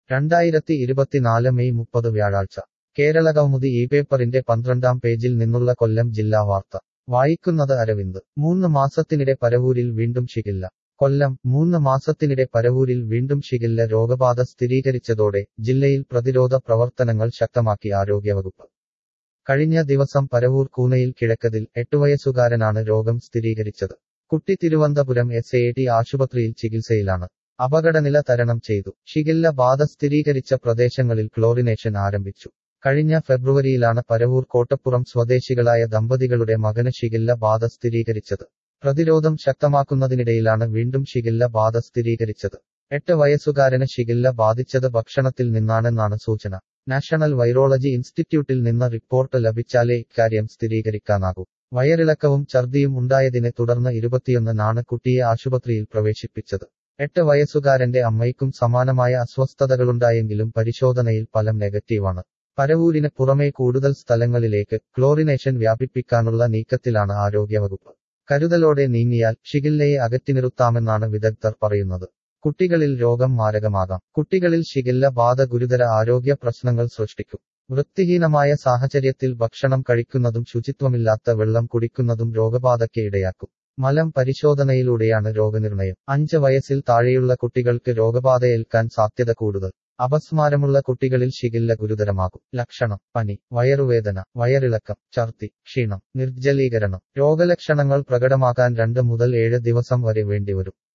രണ്ടായിരത്തി ഇരുപത്തിനാല് മെയ് മുപ്പത് വ്യാഴാഴ്ച കേരള കൗമുദി ഈ പേപ്പറിന്റെ പന്ത്രണ്ടാം പേജിൽ നിന്നുള്ള കൊല്ലം ജില്ലാ വാർത്ത വായിക്കുന്നത് അരവിന്ദ് മൂന്ന് മാസത്തിനിടെ പരവൂരിൽ വീണ്ടും ഷിഗില്ല കൊല്ലം മൂന്ന് മാസത്തിനിടെ പരവൂരിൽ വീണ്ടും ഷിഗില്ല രോഗബാധ സ്ഥിരീകരിച്ചതോടെ ജില്ലയിൽ പ്രതിരോധ പ്രവർത്തനങ്ങൾ ശക്തമാക്കി ആരോഗ്യവകുപ്പ് കഴിഞ്ഞ ദിവസം പരവൂർ കൂനയിൽ കിഴക്കതിൽ എട്ടുവയസ്സുകാരനാണ് രോഗം സ്ഥിരീകരിച്ചത് കുട്ടി തിരുവനന്തപുരം എസ് എ ടി ആശുപത്രിയിൽ ചികിത്സയിലാണ് അപകടനില തരണം ചെയ്തു ഷിഗില്ല ബാധ സ്ഥിരീകരിച്ച പ്രദേശങ്ങളിൽ ക്ലോറിനേഷൻ ആരംഭിച്ചു കഴിഞ്ഞ ഫെബ്രുവരിയിലാണ് പരവൂർ കോട്ടപ്പുറം സ്വദേശികളായ ദമ്പതികളുടെ മകന് ഷിഗില്ല ബാധ സ്ഥിരീകരിച്ചത് പ്രതിരോധം ശക്തമാക്കുന്നതിനിടയിലാണ് വീണ്ടും ഷിഗില്ല ബാധ സ്ഥിരീകരിച്ചത് എട്ട് വയസ്സുകാരന് ഷിഗില്ല ബാധിച്ചത് ഭക്ഷണത്തിൽ നിന്നാണെന്നാണ് സൂചന നാഷണൽ വൈറോളജി ഇൻസ്റ്റിറ്റ്യൂട്ടിൽ നിന്ന് റിപ്പോർട്ട് ലഭിച്ചാലേ ഇക്കാര്യം സ്ഥിരീകരിക്കാനാകൂ വയറിളക്കവും ഛർദിയും ഉണ്ടായതിനെ തുടർന്ന് ഇരുപത്തിയൊന്നിനാണ് കുട്ടിയെ ആശുപത്രിയിൽ പ്രവേശിപ്പിച്ചത് എട്ട് വയസ്സുകാരന്റെ അമ്മയ്ക്കും സമാനമായ അസ്വസ്ഥതകളുണ്ടായെങ്കിലും പരിശോധനയിൽ ഫലം നെഗറ്റീവാണ് പരവൂരിന് പുറമെ കൂടുതൽ സ്ഥലങ്ങളിലേക്ക് ക്ലോറിനേഷൻ വ്യാപിപ്പിക്കാനുള്ള നീക്കത്തിലാണ് ആരോഗ്യവകുപ്പ് കരുതലോടെ നീങ്ങിയാൽ ഷിഗില്ലയെ അകറ്റിനിറുത്താമെന്നാണ് വിദഗ്ധർ പറയുന്നത് കുട്ടികളിൽ രോഗം മാരകമാകാം കുട്ടികളിൽ ഷിഗില്ല ബാധ ഗുരുതര ആരോഗ്യ പ്രശ്നങ്ങൾ സൃഷ്ടിക്കും വൃത്തിഹീനമായ സാഹചര്യത്തിൽ ഭക്ഷണം കഴിക്കുന്നതും ശുചിത്വമില്ലാത്ത വെള്ളം കുടിക്കുന്നതും രോഗബാധയ്ക്ക് ഇടയാക്കും മലം പരിശോധനയിലൂടെയാണ് രോഗനിർണയം അഞ്ച് വയസ്സിൽ താഴെയുള്ള കുട്ടികൾക്ക് രോഗബാധയേൽക്കാൻ സാധ്യത കൂടുതൽ അപസ്മാരമുള്ള കുട്ടികളിൽ ഷിഗില്ല ഗുരുതരമാകും ലക്ഷണം പനി വയറുവേദന വയറിളക്കം ഛർദി ക്ഷീണം നിർജ്ജലീകരണം രോഗലക്ഷണങ്ങൾ പ്രകടമാക്കാൻ രണ്ട് മുതൽ ഏഴ് ദിവസം വരെ വേണ്ടിവരും